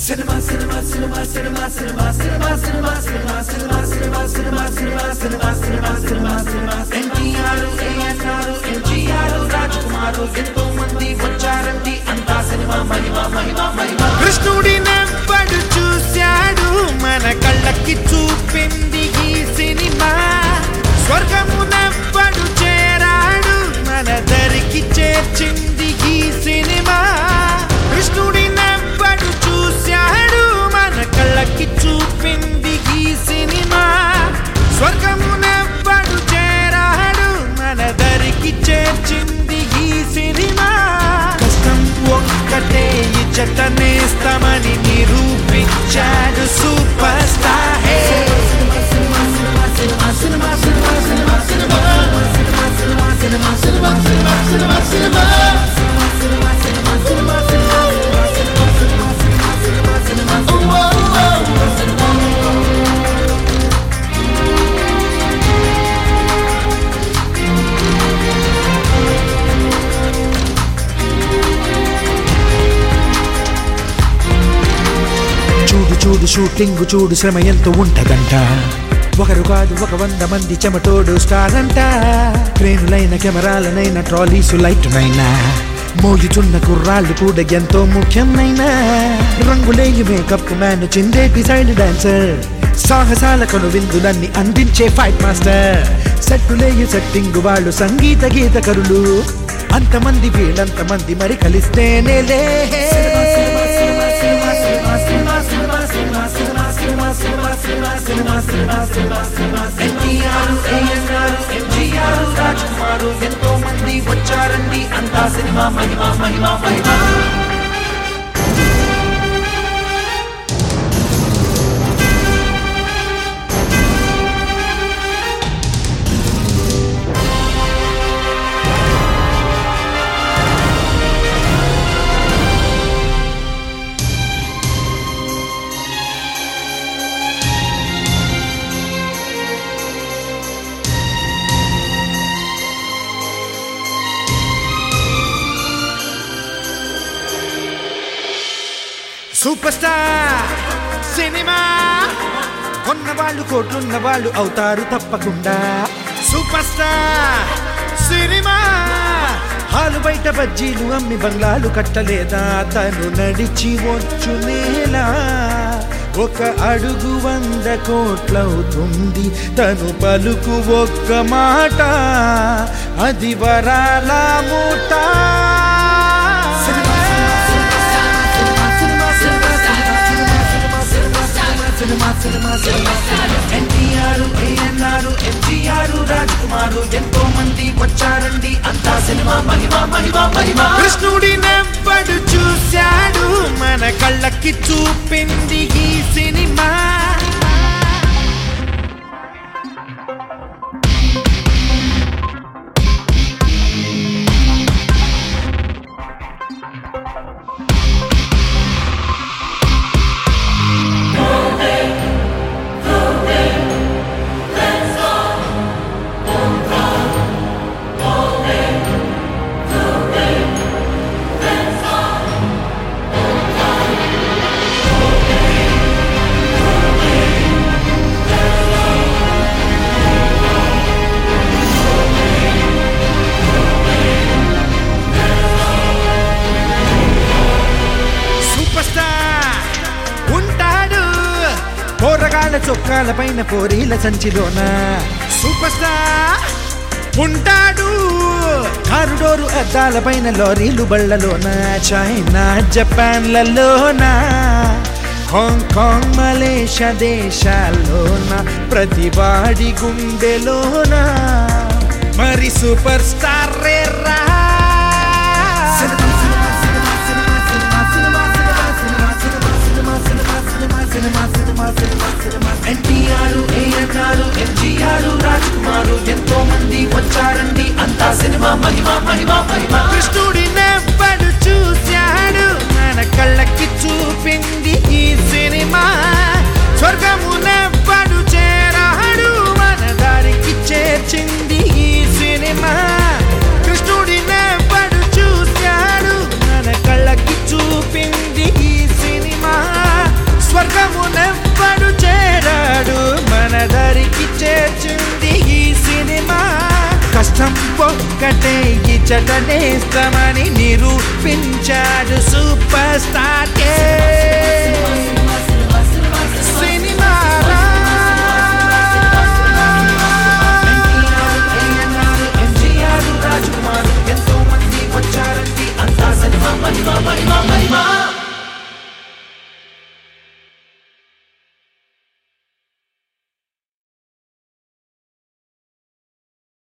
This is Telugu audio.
Cinema, cinema, cinema, cinema, cinema, cinema, cinema, cinema, cinema, cinema, cinema, cinema, cinema, cinema, cinema, cinema. NTR ANR MGR రాజకుమారు ఎంతో మంది వచ్చారండి అంతా సినిమా మహిమ మహిమ మహిమ కృష్ణుడి నవ్వడు చూశాడు మన కళ్ళకి చూపింది ఈ సినిమా స్వర్గము నవ్వడు చేరాడు మన దరికి చేర్చింది ఈ సినిమా కృష్ణుడి నవ్వడు చూశాడు మన కళ్ళకి చూపింది ఈ సినిమా స్వర్గము నవ్వడు చేరాడు మన దరికి చేర్చింది ఈ సినిమా కష్టం ఒక్కటే ఇచ్చట నేస్తమని నిరూపించాడు సూపర్ స్టార్ హే చూడు చూడు షూటింగ్ చూడు శ్రమ ఎంత ఉంటదంట ఒకరు కాదు ఒక వంద మంది చెమటోడు స్టార్ అంట క్రేనులైన కెమెరాలనైన ట్రాలీసు లైటునైనా మోయుచున్న కుర్రాళ్ళు కూడా ఎంతో ముఖ్యమైన రంగులేయు మేకప్ మ్యాన్ చిందేటి సైడ్ డాన్సర్ సాహసాల కను విందులన్నీ అందించే ఫైట్ మాస్టర్ సెట్టులేయు సెట్టింగ్ వాళ్ళు సంగీత గీతకరులు అంతమంది వీళ్ళంతమంది మరి కలిస్తేనే లే ఎన్టీఆర్ ఏఎన్ఆర్ ఎంజీఆర్ రాజకుమారు ఎంతో మంది వచ్చారండి అంతా సినిమా మహిమ మహిమ మహిమ సూపర్ స్టార్ సినిమా కొన్న వాళ్ళు కోట్లున్న వాళ్ళు అవుతారు తప్పకుండా సూపర్ స్టార్ సినిమా హాలు బయట బజ్జీలు అమ్మి బంగ్లాలు కట్టలేదా తను నడిచి వచ్చు నేలా ఒక అడుగు వంద కోట్లవుతుంది తను పలుకు ఒక్క మాట అది వరాల మూట ఎన్టీఆర్ ఏఎన్ఆర్ ఎంజీఆర్ రాజకుమారు ఎంతో మంది వచ్చారండి అంతా సినిమా మహిమ మహిమ మహిమ కృష్ణుడి నవ్వడు చూశాడు మన కళ్ళకి చూపింది ఈ సినిమా సూపర్ స్టార్ ఉంటాడు పోరగాళ్ళ చొక్కాల పైన పోరీల సంచిలోన సూపర్ స్టార్ ఉంటాడు కారుడోరు అద్దాల పైన లారీలు బళ్ళలోన చైనా జపాన్లలోన హాంకాంగ్ మలేషియా దేశాల్లోన ప్రతివాడి గుండెలోన మరి సూపర్ స్టార్ రే రా ఎన్టీఆర్ ఏఎన్ఆర్ ఎంజీఆర్ రాజకుమారు ఎంతో మంది వచ్చారండి అంతా సినిమా మహిమ మహిమ మహిమ కృష్ణుడి నవ్వడు చూశాడు మన కళ్ళకి చూపింది ఈ సినిమా స్వర్గము నవ్వడు చేరాడు మన దారికి చేర్చింది ఈ సినిమా కృష్ణుడి నవ్వడు చూశాడు ఒక్కటే ఇచ్చట నేస్తమని నిరూపించాడు సూపర్ స్టార్ కే